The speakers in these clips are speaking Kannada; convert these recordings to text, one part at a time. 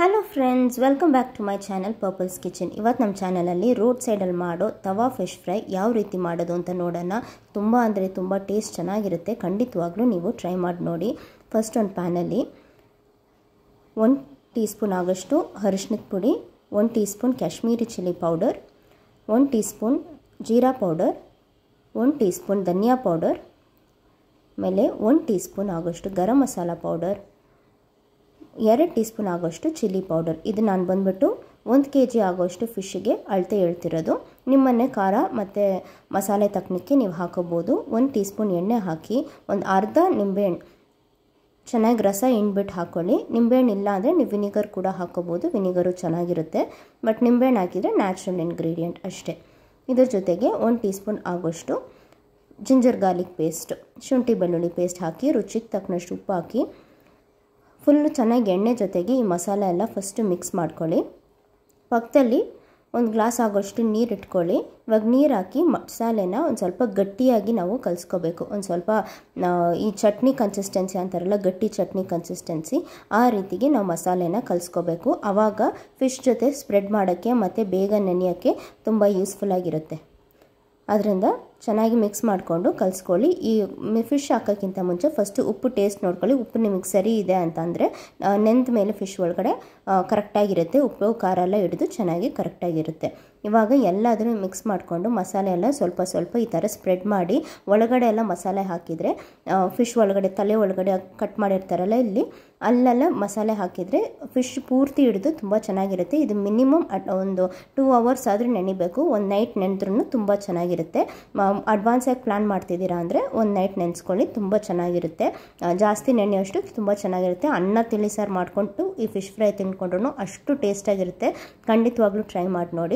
hello friends welcome back to my channel purple's kitchen ಇವತ್ತು ನಮ್ಮ ಚಾನಲಲ್ಲಿ ರೋಡ್ ಸೈಡಲ್ಲಿ ಮಾಡೋ ತವಾ ಫಿಶ್ ಫ್ರೈ ಯಾವ ರೀತಿ ಮಾಡೋದು ಅಂತ ನೋಡೋಣ ತುಂಬ ಅಂದರೆ ತುಂಬ ಟೇಸ್ಟ್ ಚೆನ್ನಾಗಿರುತ್ತೆ ಖಂಡಿತವಾಗ್ಲೂ ನೀವು ಟ್ರೈ ಮಾಡಿ ನೋಡಿ ಫಸ್ಟ್ ಒಂದು ಪ್ಯಾನಲ್ಲಿ ಒನ್ ಟೀ ಸ್ಪೂನ್ ಆಗೋಷ್ಟು ಅರಿಶಿನದ ಪುಡಿ one teaspoon Kashmiri chilli powder one teaspoon jeera powder one teaspoon dhaniya powder ಆಮೇಲೆ ಒನ್ ಟೀ ಸ್ಪೂನ್ ಆಗೋಷ್ಟು ಗರಂ ಮಸಾಲ ಪೌಡರ್ ಎರಡು ಟೀ ಸ್ಪೂನ್ ಆಗೋಷ್ಟು ಚಿಲ್ಲಿ ಪೌಡರ್ ಇದು ನಾನು ಬಂದುಬಿಟ್ಟು ಒಂದು ಕೆ ಜಿ ಆಗೋಷ್ಟು ಫಿಶ್ಶಿಗೆ ಅಳತೆ ಹೇಳ್ತಿರೋದು ನಿಮ್ಮನ್ನೇ ಖಾರ ಮತ್ತು ಮಸಾಲೆ ತಕ್ಕನಕ್ಕೆ ನೀವು ಹಾಕೋಬೋದು ಒಂದು ಟೀ ಸ್ಪೂನ್ ಎಣ್ಣೆ ಹಾಕಿ ಒಂದು ಅರ್ಧ ನಿಂಬೆಹಣ್ಣು ಚೆನ್ನಾಗಿ ರಸ ಹಿಂಡ್ಬಿಟ್ಟು ಹಾಕ್ಕೊಳ್ಳಿ ನಿಂಬೆಹಣ್ಣು ಇಲ್ಲ ಅಂದರೆ ನೀವು ವಿನಿಗರ್ ಕೂಡ ಹಾಕೋಬೋದು ವಿನಿಗರು ಚೆನ್ನಾಗಿರುತ್ತೆ ಬಟ್ ನಿಂಬೆಹಣ್ಣು ಹಾಕಿದರೆ ನ್ಯಾಚುರಲ್ ಇಂಗ್ರೀಡಿಯೆಂಟ್ ಅಷ್ಟೇ ಇದ್ರ ಜೊತೆಗೆ ಒಂದು ಟೀ ಸ್ಪೂನ್ ಆಗೋಷ್ಟು ಜಿಂಜರ್ ಗಾರ್ಲಿಕ್ ಪೇಸ್ಟ್ ಶುಂಠಿ ಬೆಳ್ಳುಳ್ಳಿ ಪೇಸ್ಟ್ ಹಾಕಿ ರುಚಿಗೆ ತಕ್ಕನಷ್ಟು ಉಪ್ಪು ಹಾಕಿ ಫುಲ್ಲು ಚೆನ್ನಾಗಿ ಎಣ್ಣೆ ಜೊತೆಗೆ ಈ ಮಸಾಲೆ ಎಲ್ಲ ಫಸ್ಟು ಮಿಕ್ಸ್ ಮಾಡ್ಕೊಳ್ಳಿ ಪಕ್ಕದಲ್ಲಿ ಒಂದು ಗ್ಲಾಸ್ ಆಗೋಷ್ಟು ನೀರು ಇಟ್ಕೊಳ್ಳಿ ಇವಾಗ ನೀರು ಹಾಕಿ ಮಸಾಲೆನ ಒಂದು ಸ್ವಲ್ಪ ಗಟ್ಟಿಯಾಗಿ ನಾವು ಕಲಿಸ್ಕೋಬೇಕು ಒಂದು ಸ್ವಲ್ಪ ಈ ಚಟ್ನಿ ಕನ್ಸಿಸ್ಟೆನ್ಸಿ ಅಂತಾರಲ್ಲ ಗಟ್ಟಿ ಚಟ್ನಿ ಕನ್ಸಿಸ್ಟೆನ್ಸಿ ಆ ರೀತಿಗೆ ನಾವು ಮಸಾಲೆನ ಕಲಿಸ್ಕೋಬೇಕು ಆವಾಗ ಫಿಶ್ ಜೊತೆ ಸ್ಪ್ರೆಡ್ ಮಾಡೋಕ್ಕೆ ಮತ್ತು ಬೇಗ ನೆನೆಯೋಕ್ಕೆ ತುಂಬ ಯೂಸ್ಫುಲ್ಲಾಗಿರುತ್ತೆ ಅದರಿಂದ ಚೆನ್ನಾಗಿ ಮಿಕ್ಸ್ ಮಾಡಿಕೊಂಡು ಕಲಿಸ್ಕೊಳ್ಳಿ ಈ ಫಿಶ್ ಹಾಕೋಕ್ಕಿಂತ ಮುಂಚೆ ಫಸ್ಟು ಉಪ್ಪು ಟೇಸ್ಟ್ ನೋಡ್ಕೊಳ್ಳಿ ಉಪ್ಪು ನಿಮಗೆ ಸರಿ ಇದೆ ಅಂತಂದರೆ ನೆಂದ ಮೇಲೆ ಫಿಶ್ ಒಳಗಡೆ ಕರೆಕ್ಟಾಗಿರುತ್ತೆ ಉಪ್ಪು ಖಾರ ಎಲ್ಲ ಹಿಡಿದು ಚೆನ್ನಾಗಿ ಕರೆಕ್ಟಾಗಿರುತ್ತೆ ಇವಾಗ ಎಲ್ಲದನ್ನು ಮಿಕ್ಸ್ ಮಾಡಿಕೊಂಡು ಮಸಾಲೆ ಎಲ್ಲ ಸ್ವಲ್ಪ ಸ್ವಲ್ಪ ಈ ಥರ ಸ್ಪ್ರೆಡ್ ಮಾಡಿ ಒಳಗಡೆ ಎಲ್ಲ ಮಸಾಲೆ ಹಾಕಿದರೆ ಫಿಶ್ ಒಳಗಡೆ ತಲೆ ಒಳಗಡೆ ಕಟ್ ಮಾಡಿರ್ತಾರಲ್ಲ ಇಲ್ಲಿ ಅಲ್ಲೆಲ್ಲ ಮಸಾಲೆ ಹಾಕಿದರೆ ಫಿಶ್ ಪೂರ್ತಿ ಹಿಡಿದು ತುಂಬ ಚೆನ್ನಾಗಿರುತ್ತೆ ಇದು ಮಿನಿಮಮ್ ಒಂದು ಟೂ ಅವರ್ಸ್ ಆದರೂ ನೆನಿಬೇಕು ಒಂದು ನೈಟ್ ನೆನೆದ್ರೂ ತುಂಬ ಚೆನ್ನಾಗಿರುತ್ತೆ ಅಡ್ವಾನ್ಸಾಗಿ ಪ್ಲ್ಯಾನ್ ಮಾಡ್ತಿದ್ದೀರಾ ಅಂದರೆ ಒಂದು ನೈಟ್ ನೆನೆಸ್ಕೊಳ್ಳಿ ತುಂಬ ಚೆನ್ನಾಗಿರುತ್ತೆ ಜಾಸ್ತಿ ನೆನೆಯೋಷ್ಟು ತುಂಬ ಚೆನ್ನಾಗಿರುತ್ತೆ ಅನ್ನ ತಿಳಿ ಸಾರು ಮಾಡಿಕೊಂಡು ಈ ಫಿಶ್ ಫ್ರೈ ತಿಂದ್ಕೊಂಡ್ರು ಅಷ್ಟು ಟೇಸ್ಟಾಗಿರುತ್ತೆ ಖಂಡಿತವಾಗ್ಲೂ ಟ್ರೈ ಮಾಡಿ ನೋಡಿ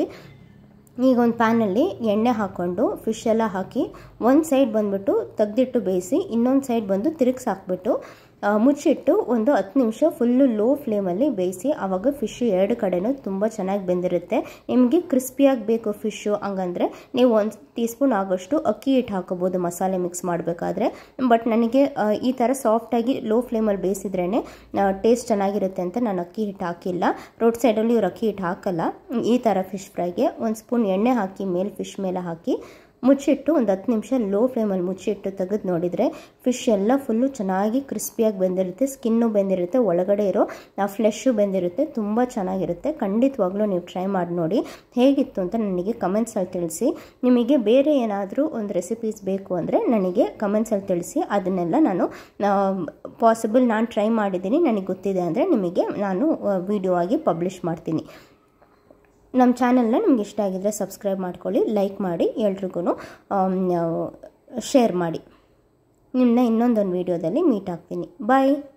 ಈಗ ಒಂದು ಪ್ಯಾನಲ್ಲಿ ಎಣ್ಣೆ ಹಾಕ್ಕೊಂಡು ಫಿಶ್ ಎಲ್ಲ ಹಾಕಿ ಒಂದು ಸೈಡ್ ಬಂದುಬಿಟ್ಟು ತೆಗ್ದಿಟ್ಟು ಬೇಯಿಸಿ ಇನ್ನೊಂದು ಸೈಡ್ ಬಂದು ತಿರುಗಿಸಿ ಹಾಕ್ಬಿಟ್ಟು ಮುಚ್ಚಿಟ್ಟು ಒಂದು ಹತ್ತು ನಿಮಿಷ ಫುಲ್ಲು ಲೋ ಫ್ಲೇಮಲ್ಲಿ ಬೇಯಿಸಿ ಆವಾಗ ಫಿಶ್ಶು ಎರಡು ಕಡೆನೂ ತುಂಬ ಚೆನ್ನಾಗಿ ಬೆಂದಿರುತ್ತೆ ನಿಮಗೆ ಕ್ರಿಸ್ಪಿಯಾಗಿ ಬೇಕು ಫಿಶ್ಶು ಹಂಗಂದರೆ ನೀವು ಒಂದು ಟೀ ಸ್ಪೂನ್ ಆಗೋಷ್ಟು ಅಕ್ಕಿ ಹಿಟ್ಟು ಹಾಕೋಬೋದು ಮಸಾಲೆ ಮಿಕ್ಸ್ ಮಾಡಬೇಕಾದ್ರೆ ಬಟ್ ನನಗೆ ಈ ಥರ ಸಾಫ್ಟಾಗಿ ಲೋ ಫ್ಲೇಮಲ್ಲಿ ಬೇಯಿಸಿದ್ರೇ ಟೇಸ್ಟ್ ಚೆನ್ನಾಗಿರುತ್ತೆ ಅಂತ ನಾನು ಅಕ್ಕಿ ಹಿಟ್ಟು ಹಾಕಿಲ್ಲ ರೋಡ್ ಸೈಡಲ್ಲಿ ಇವ್ರು ಅಕ್ಕಿ ಹಿಟ್ಟು ಹಾಕಲ್ಲ ಈ ಥರ ಫಿಶ್ ಫ್ರೈಗೆ ಒಂದು ಸ್ಪೂನ್ ಎಣ್ಣೆ ಹಾಕಿ ಮೇಲೆ ಫಿಶ್ ಮೇಲೆ ಹಾಕಿ ಮುಚ್ಚಿಟ್ಟು ಒಂದು ಹತ್ತು ನಿಮಿಷ ಲೋ ಫ್ಲೇಮಲ್ಲಿ ಮುಚ್ಚಿಟ್ಟು ತೆಗೆದು ನೋಡಿದರೆ ಫಿಶ್ ಎಲ್ಲ ಫುಲ್ಲು ಚೆನ್ನಾಗಿ ಕ್ರಿಸ್ಪಿಯಾಗಿ ಬೆಂದಿರುತ್ತೆ ಸ್ಕಿನ್ನು ಬೆಂದಿರುತ್ತೆ ಒಳಗಡೆ ಇರೋ ಫ್ಲೆಶ್ಶು ಬೆಂದಿರುತ್ತೆ ತುಂಬ ಚೆನ್ನಾಗಿರುತ್ತೆ ಖಂಡಿತವಾಗ್ಲೂ ನೀವು ಟ್ರೈ ಮಾಡಿ ನೋಡಿ ಹೇಗಿತ್ತು ಅಂತ ನನಗೆ ಕಮೆಂಟ್ಸಲ್ಲಿ ತಿಳಿಸಿ ನಿಮಗೆ ಬೇರೆ ಏನಾದರೂ ಒಂದು ರೆಸಿಪೀಸ್ ಬೇಕು ಅಂದರೆ ನನಗೆ ಕಮೆಂಟ್ಸಲ್ಲಿ ತಿಳಿಸಿ ಅದನ್ನೆಲ್ಲ ನಾನು ಪಾಸಿಬಲ್ ನಾನು ಟ್ರೈ ಮಾಡಿದ್ದೀನಿ ನನಗೆ ಗೊತ್ತಿದೆ ಅಂದರೆ ನಿಮಗೆ ನಾನು ವಿಡಿಯೋ ಆಗಿ ಪಬ್ಲಿಷ್ ಮಾಡ್ತೀನಿ ನಮ್ಮ ಚಾನಲ್ನ ನಿಮ್ಗೆ ಇಷ್ಟ ಆಗಿದ್ರೆ ಸಬ್ಸ್ಕ್ರೈಬ್ ಮಾಡ್ಕೊಳ್ಳಿ ಲೈಕ್ ಮಾಡಿ ಎಲ್ರಿಗೂ ಶೇರ್ ಮಾಡಿ ನಿಮ್ಮನ್ನ ಇನ್ನೊಂದೊಂದು ವೀಡಿಯೋದಲ್ಲಿ ಮೀಟ್ ಆಗ್ತೀನಿ ಬಾಯ್